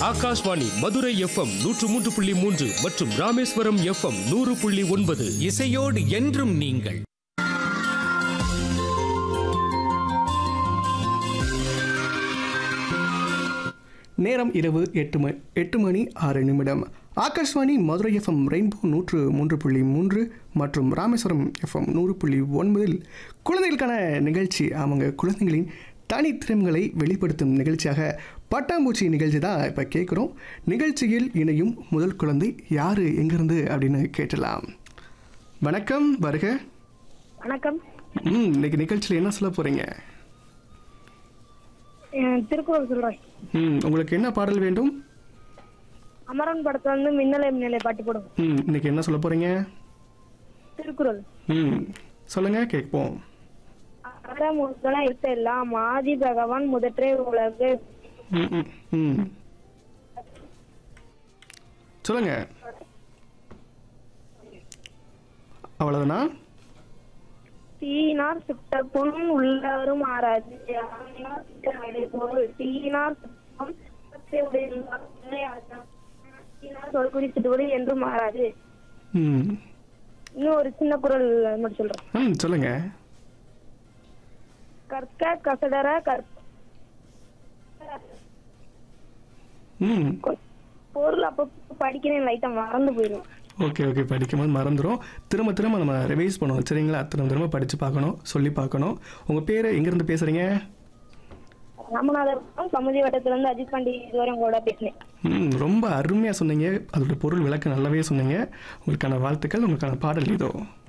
Akashvani Madurai FM நூற்று மூன்று புள்ளி மூன்று மற்றும் ராமேஸ்வரம் எஃப்எம் நூறு புள்ளி ஒன்பது இசையோடு என்றும் நீங்கள் நேரம் இரவு எட்டு மணி எட்டு மணி ஆறு நிமிடம் ஆகாஷ்வாணி மதுரை எஃப்எம் ரெயின்போ நூற்று மூன்று புள்ளி மூன்று மற்றும் ராமேஸ்வரம் எஃப்எம் நூறு புள்ளி ஒன்பதில் குழந்தைகளுக்கான நிகழ்ச்சி அவங்க குழந்தைகளின் தனித்திறமைகளை வெளிப்படுத்தும் நிகழ்ச்சியாக பட்டாம்பூச்சி நிகழ்ச்சி தான் இப்போ கேட்குறோம் நிகழ்ச்சியில் இணையும் முதல் குழந்தை யார் எங்கேருந்து அப்படின்னு கேட்டலாம் வணக்கம் வருக வணக்கம் ம் இன்னைக்கு நிகழ்ச்சியில் என்ன சொல்ல போகிறீங்க அஹ் திருக்குறள் சொல்றேன் ம் உங்களுக்கு என்ன பாடல் வேண்டும் அமரன் படத்துல வந்து மின்னலை மின்னலை பாட்டு போடும் ம் இன்னைக்கு என்ன சொல்ல போகிறீங்க திருக்குறள் ம் சொல்லுங்க கேட்போம் அற முதல இருத்த எல்லாம் ஆதி பகவான் முதற்றே உலகு ம், ம், ம். சொல்லுங்க அவ்வளவுதானா தீனார் சுட்ட புண் உள்ளவரும் ஆராது ஆவினார் சுட்ட வேலை பொருள் தீனார் சுத்தம் சுத்தத்தை உடையல்லார் இல்லை ஆசான். தீனார் சொல் குறிச்சிட்டு என்றும் மாறாது ம் இன்னும் ஒரு சின்ன குரல் மட்டும் சொல்றேன் ம் சொல்லுங்க கற்க கசடர கற்ப ம் பொருள் அப்ப படிக்கிறேன் லைட்டா மறந்து போயிடும் ஓகே ஓகே படிக்கும்போது மறந்துடும் திரும்ப திரும்ப நம்ம ரிவைஸ் பண்ணணும் சரிங்களா திரும்ப திரும்ப படித்து பார்க்கணும் சொல்லி பார்க்கணும் உங்கள் பேர் எங்கேருந்து பேசுகிறீங்க ராமநாதபுரம் சமுதி வட்டத்துல இருந்து அஜித் பாண்டி இதுவரை உங்களோட பேசினேன் ம் ரொம்ப அருமையாக சொன்னீங்க அதோட பொருள் விளக்க நல்லாவே சொன்னீங்க உங்களுக்கான வாழ்த்துக்கள் உங்களுக்கான பாடல் இதோ